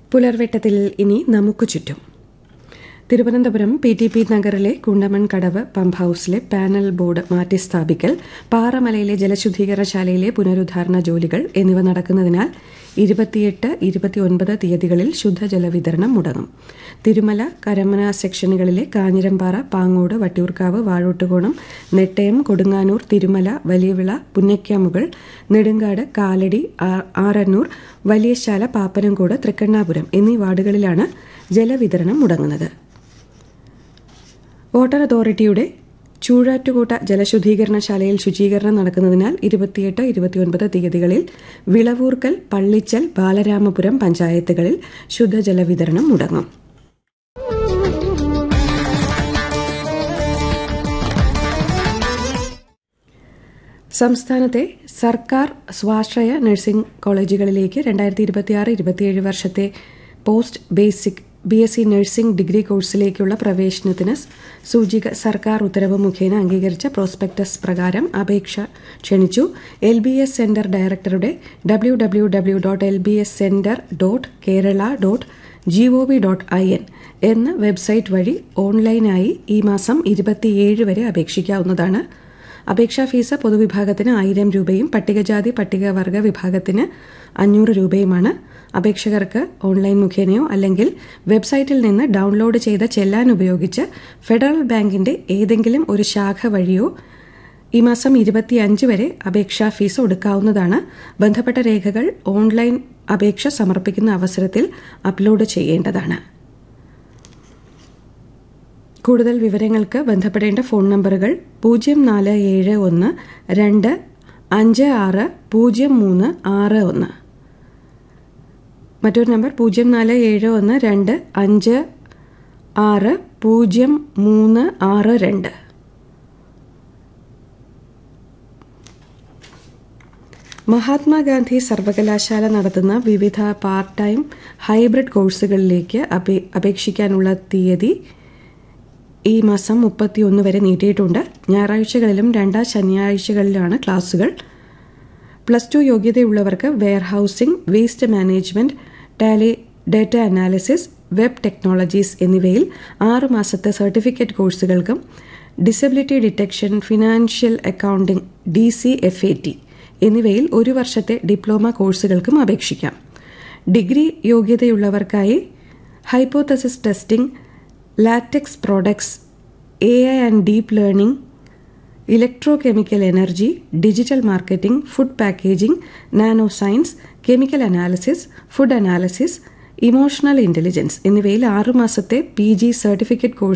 പുലർവെട്ടത്തിൽ ഇനി നമുക്ക് ചുറ്റും തിരുവനന്തപുരം പി ടി പി നഗറിലെ കുണ്ടമൺ കടവ് പമ്പ് ഹൌസിലെ പാനൽ ബോർഡ് മാറ്റി സ്ഥാപിക്കൽ പാറമലയിലെ ജലശുദ്ധീകരണശാലയിലെ പുനരുദ്ധാരണ ജോലികൾ എന്നിവ നടക്കുന്നതിനാൽ ഇരുപത്തിയെട്ട് ഇരുപത്തിയൊൻപത് തീയതികളിൽ ശുദ്ധജല വിതരണം മുടങ്ങും തിരുമല കരമന സെക്ഷനുകളിലെ കാഞ്ഞിരമ്പാറ പാങ്ങോട് വട്ടിയൂർക്കാവ് വാഴോട്ടുകോണം നെട്ടയം കൊടുങ്ങാനൂർ തിരുമല വലിയവിള പുന്നയ്ക്കാമുകൾ നെടുങ്കാട് കാലടി ആറന്നൂർ വലിയശാല പാപ്പനംകോട് തൃക്കണ്ണാപുരം എന്നീ വാർഡുകളിലാണ് ജലവിതരണം മുടങ്ങുന്നത് വാട്ടർ അതോറിറ്റിയുടെ ചൂഴാറ്റുകോട്ട ജലശുദ്ധീകരണശാലയിൽ ശുചീകരണം നടക്കുന്നതിനാൽ ഇരുപത്തിയെട്ട് ഇരുപത്തിയൊൻപത് തീയതികളിൽ വിളവൂർക്കൽ പള്ളിച്ചൽ ബാലരാമപുരം പഞ്ചായത്തുകളിൽ ശുദ്ധജല വിതരണം മുടങ്ങും സംസ്ഥാനത്തെ സർക്കാർ സ്വാശ്രയ നഴ്സിംഗ് കോളേജുകളിലേക്ക് രണ്ടായിരത്തി ഇരുപത്തിയാറ് ഇരുപത്തിയേഴ് വർഷത്തെ post basic B S C nursing degree കോഴ്സിലേക്കുള്ള പ്രവേശനത്തിന് സൂചിക സർക്കാർ ഉത്തരവ് മുഖേന അംഗീകരിച്ച പ്രോസ്പെക്ടസ് പ്രകാരം അപേക്ഷ ക്ഷണിച്ചു എൽ ബി എസ് സെന്റർ ഡയറക്ടറുടെ W W W dot L B S centre dot Kerala dot G O V dot I N എന്ന വെബ്സൈറ്റ് വഴി ഓൺലൈനായി ഈ മാസം ഇരുപത്തിയേഴ് വരെ അപേക്ഷിക്കാവുന്നതാണ് അപേക്ഷാ ഫീസ് പൊതുവിഭാഗത്തിന് ആയിരം രൂപയും പട്ടികജാതി പട്ടികവർഗ വിഭാഗത്തിന് അഞ്ഞൂറ് രൂപയുമാണ് അപേക്ഷകർക്ക് ഓൺലൈൻ മുഖേനയോ അല്ലെങ്കിൽ വെബ്സൈറ്റിൽ നിന്ന് ഡൗൺലോഡ് ചെയ്ത ചെല്ലാൻ ഉപയോഗിച്ച് ഫെഡറൽ ബാങ്കിന്റെ ഏതെങ്കിലും ഒരു ശാഖ വഴിയോ ഈ മാസം ഇരുപത്തിയഞ്ച് വരെ അപേക്ഷാ ഫീസ് ഒടുക്കാവുന്നതാണ് ബന്ധപ്പെട്ട രേഖകൾ ഓൺലൈൻ അപേക്ഷ സമർപ്പിക്കുന്ന അവസരത്തിൽ അപ്ലോഡ് ചെയ്യേണ്ടതാണ് കൂടുതൽ വിവരങ്ങൾക്ക് ബന്ധപ്പെടേണ്ട ഫോൺ നമ്പറുകൾ പൂജ്യം നാല് ഏഴ് ഒന്ന് രണ്ട് അഞ്ച് ആറ് പൂജ്യം മൂന്ന് ആറ് ഒന്ന് മറ്റൊരു നമ്പർ പൂജ്യം നാല് ഏഴ് ഒന്ന് രണ്ട് അഞ്ച് ആറ് പൂജ്യം മൂന്ന് ആറ് രണ്ട് മഹാത്മാഗാന്ധി സർവകലാശാല നടത്തുന്ന വിവിധ പാർട്ട് ടൈം ഹൈബ്രിഡ് കോഴ്സുകളിലേക്ക് അപേക്ഷിക്കാനുള്ള തീയതി ഈ മാസം മുപ്പത്തിയൊന്ന് വരെ നീട്ടിയിട്ടുണ്ട് ഞായറാഴ്ചകളിലും രണ്ടാം ശനിയാഴ്ചകളിലാണ് ക്ലാസുകൾ പ്ലസ് ടു യോഗ്യതയുള്ളവർക്ക് warehousing waste management tally data analysis web technologies എന്നിവയിൽ ആറ് മാസത്തെ സർട്ടിഫിക്കറ്റ് കോഴ്സുകൾക്കും disability detection financial accounting D C F A T എന്നിവയിൽ ഒരു വർഷത്തെ ഡിപ്ലോമ കോഴ്സുകൾക്കും അപേക്ഷിക്കാം ഡിഗ്രി യോഗ്യതയുള്ളവർക്കായി hypothesis testing latex products A I and deep learning electrochemical energy digital marketing food packaging nano science chemical analysis food analysis emotional intelligence എന്നിവയിൽ ആറുമാസത്തെ P G certificate course